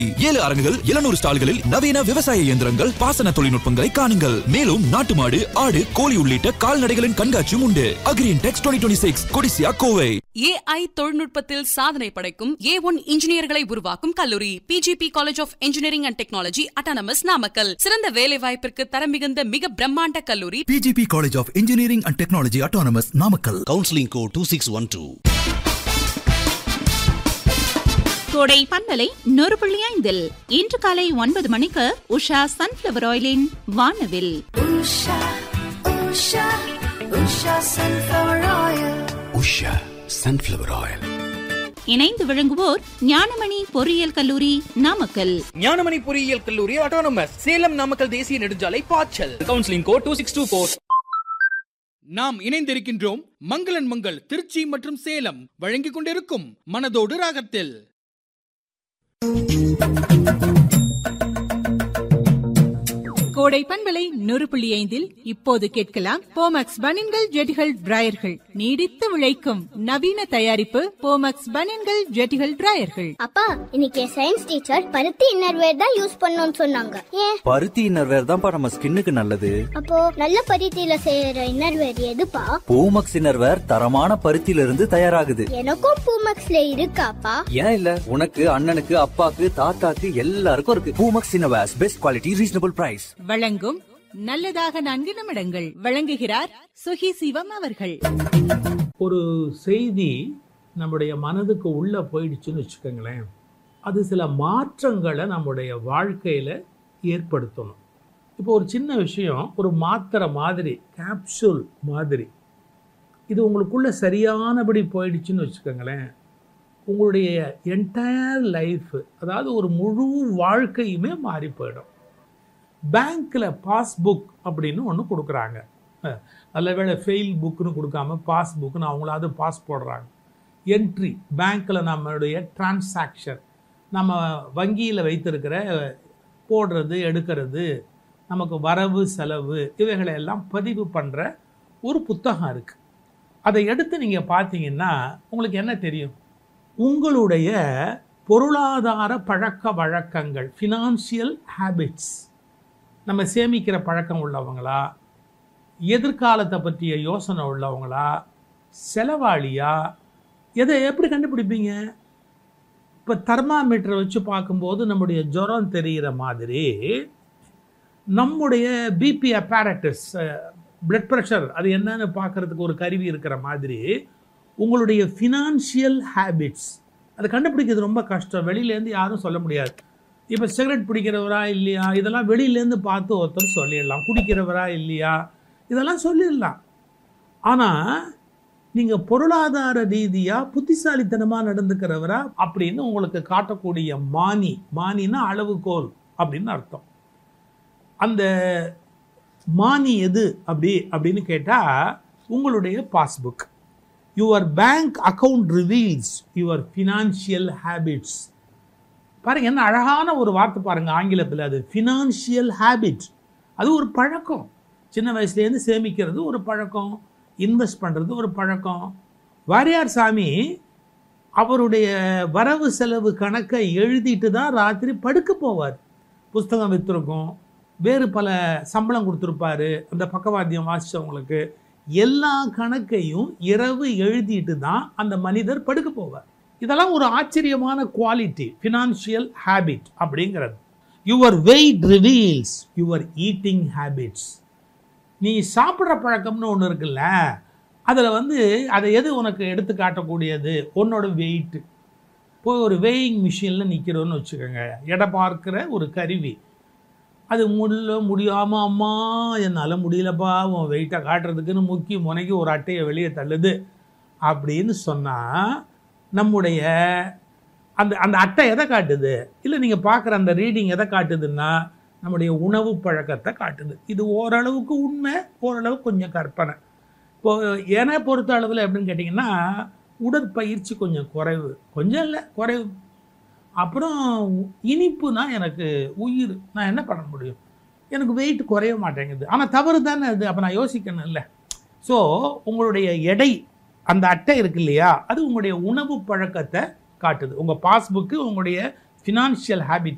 ஏழு அரங்குகள் எழுநூறு ஸ்டால்களில் நவீன விவசாய இயந்திரங்கள் பாசன தொழில்நுட்பங்களை காணுங்கள் மேலும் நாட்டு மாடு ஆடு கோழி உள்ளிட்ட கால்நடைகளின் கண்காட்சியும் உண்டு Agri Intex twenty six Codissia Kovai AI தொழில்நுட்பத்தில் சாதனை படைக்கும் ஏ ஒன் இன்ஜினியர்களை உருவாக்கும் கல்லூரி PGP college of engineering and technology autonomous Namakkal சிறந்த வேலை வாய்ப்பிற்கு தரம் மிகுந்த மிக பிரம்மாண்ட கல்லூரி PGP College of Engineering and Technology Autonomous Namakkal. Counselling code two six one two Kodai பண்பலை நூறு புள்ளி ஐந்தில் இன்று காலை ஒன்பது மணிக்கு உஷா சன்ஃபிளவர் ஆயிலின் வானவில் Usha, Usha, Usha sunflower oil. Usha sunflower oil இணைந்து விளங்குவோர் ஞானமணி பொறியியல் கல்லூரி நாமக்கல் ஞானமணி பொறியியல் கல்லூரி ஆட்டோனமஸ் சேலம் நாமக்கல் தேசிய நெடுஞ்சாலை பாய்ச்சல் counselling code two six two four நாம் இணைந்திருக்கின்றோம் மங்களன் மங்கள் திருச்சி மற்றும் சேலம் வழங்கிக் கொண்டிருக்கும் மனதோடு ராகத்தில் கோடை பண்பலை நூறு புள்ளி ஐந்தில் இப்போது கேட்கலாம் போமக்ஸ் பனின்கள் ஜெட்டிகள் டிராயர்கள் நீடித்து உழைக்கும் நவீன தயாரிப்பு போமக்ஸ் பனின்கள் ஜெட்டிகள் டிராயர்கள் அப்பா இன்னைக்கு சயின்ஸ் டீச்சர் பருத்தி இன்னர்வேர் தான் யூஸ் பண்ணணும்னு சொன்னாங்க ஏன் பருத்தி இன்னர்வேர் தான்ப்பா நம்ம ஸ்கின்னுக்கு நல்லது அப்போ நல்ல பருத்தியில செய்யற இன்னர்வேர் எதுப்பா பூமக்ஸ் இன்னர்வேர் தரமான பருத்தியில இருந்து தயாராகுது எனக்கும் பூமக்ஸ்ல இருக்காப்பா ஏன் இல்ல உனக்கு அண்ணனுக்கு அப்பாக்கு தாத்தாக்கு எல்லாருக்கும் இருக்கு Poomex innerwears best quality reasonable price வழங்கும் நல்லதாக நான்கு நிமிடங்கள் வழங்குகிறார் சுகி சிவம் அவர்கள் ஒரு செய்தி நம்முடைய மனதுக்கு உள்ளே போயிடுச்சுன்னு வச்சுக்கோங்களேன் அது சில மாற்றங்களை நம்முடைய வாழ்க்கையில் ஏற்படுத்தணும் இப்போ ஒரு சின்ன விஷயம் ஒரு மாத்திரை மாதிரி கேப்சூல் மாதிரி இது உங்களுக்குள்ள சரியானபடி போயிடுச்சுன்னு வச்சுக்கோங்களேன் உங்களுடைய என்டையர் லைஃப் அதாவது ஒரு முழு வாழ்க்கையுமே மாறி போயிடும் பேங்க்கில் பாஸ்புக் அப்படின்னு ஒன்று கொடுக்குறாங்க அஹ், நல்ல வேளை ஃபெயில் புக்குன்னு கொடுக்காம பாஸ் புக்குன்னு அவங்களாவது பாஸ் போடுறாங்க என்ட்ரி பேங்க்கில் நம்மளுடைய டிரான்சாக்ஷன் நம்ம வங்கியில் வைத்திருக்கிற போடுறது எடுக்கிறது நமக்கு வரவு செலவு இவைகளை எல்லாம் பதிவு பண்ணுற ஒரு புத்தகம் இருக்குது அதை எடுத்து நீங்கள் பார்த்தீங்கன்னா உங்களுக்கு என்ன தெரியும் உங்களுடைய பொருளாதார பழக்க வழக்கங்கள் ஃபினான்ஷியல் ஹேபிட்ஸ் நம்ம சேமிக்கிற பழக்கம் உள்ளவங்களா எதிர்காலத்தை பற்றிய யோசனை உள்ளவங்களா செலவாளியா எதை எப்படி கண்டுபிடிப்பீங்க இப்போ தெர்மாமீட்டரை வச்சு பார்க்கும்போது நம்முடைய ஜுரம் தெரிகிற மாதிரி நம்முடைய பிபி அப்பாரட்டஸ் பிளட் ப்ரெஷர் அது என்னன்னு பார்க்கறதுக்கு ஒரு கருவி இருக்கிற மாதிரி உங்களுடைய ஃபினான்ஷியல் ஹேபிட்ஸ் அதை கண்டுபிடிக்கிறது ரொம்ப கஷ்டம் வெளியிலேருந்து யாரும் சொல்ல முடியாது இப்போ சிகரெட் பிடிக்கிறவரா இல்லையா இதெல்லாம் வெளியிலேருந்து பார்த்து ஒருத்தர் சொல்லிடலாம் குடிக்கிறவரா இல்லையா இதெல்லாம் சொல்லிடலாம் ஆனால் நீங்கள் பொருளாதார ரீதியாக புத்திசாலித்தனமாக நடந்துக்கிறவரா அப்படின்னு உங்களுக்கு காட்டக்கூடிய மானி மானினா அளவுகோல் அப்படின்னு அர்த்தம் அந்த மானி எது அப்படி அப்படின்னு கேட்டால் உங்களுடைய passbook your bank account reveals your financial habits பாருங்க என்ன அழகான ஒரு வார்த்தை பாருங்க ஆங்கிலத்தில் அது ஃபினான்ஷியல் ஹேபிட் அது ஒரு பழக்கம் சின்ன வயசுலேருந்து சேமிக்கிறது ஒரு பழக்கம் இன்வெஸ்ட் பண்ணுறது ஒரு பழக்கம் வாரியார் சாமி அவருடைய வரவு செலவு கணக்கை எழுதிட்டு தான் ராத்திரி படுக்க போவார் புஸ்தகம் விற்றுருக்கும் வேறு பல சம்பளம் கொடுத்துருப்பாரு அந்த பக்கவாத்தியம் வாசித்தவங்களுக்கு எல்லா கணக்கையும் இரவு எழுதிட்டு தான் அந்த மனிதர் படுக்க போவார் இதெல்லாம் ஒரு ஆச்சரியமான குவாலிட்டி ஃபினான்ஷியல் ஹேபிட் அப்படிங்கிறது your weight reveals your eating habits நீ சாப்பிட்ற பழக்கம்னு ஒன்று இருக்குல்ல அதில் வந்து அதை எது உனக்கு எடுத்து காட்டக்கூடியது உன்னோட வெயிட்டு போய் ஒரு வெயிங் மிஷினில் நிற்கிறோன்னு வச்சுக்கோங்க எடை பார்க்குற ஒரு கருவி அது முடியல முடியாமல் அம்மா என்னால் முடியலப்பா உன் வெயிட்டை காட்டுறதுக்குன்னு முக்கி முனைக்கு ஒரு அட்டையை வெளியே தள்ளுது அப்படின்னு சொன்னால் நம்முடைய அந்த அந்த அட்டை எதை காட்டுது இல்லை நீங்கள் பார்க்குற அந்த ரீடிங் எதை காட்டுதுன்னா நம்முடைய உணவு பழக்கத்தை காட்டுது இது ஓரளவுக்கு உண்மை ஓரளவு கொஞ்சம் கற்பனை இப்போ என்னை பொறுத்த அளவில் எப்படின்னு கேட்டிங்கன்னா உடற்பயிற்சி கொஞ்சம் குறைவு கொஞ்சம் இல்லை குறைவு அப்புறம் இனிப்புனா எனக்கு உயிர் நான் என்ன பண்ண முடியும் எனக்கு வெயிட் குறைய மாட்டேங்குது ஆனால் தவறு தானே அது அப்போ நான் யோசிக்கணும் இல்லை ஸோ உங்களுடைய எடை அந்த அட்டை இருக்கு இல்லையா அது உங்களுடைய உணவு பழக்கத்தை காட்டுது உங்கள் பாஸ்புக்கு உங்களுடைய ஃபினான்ஷியல் ஹேபிட்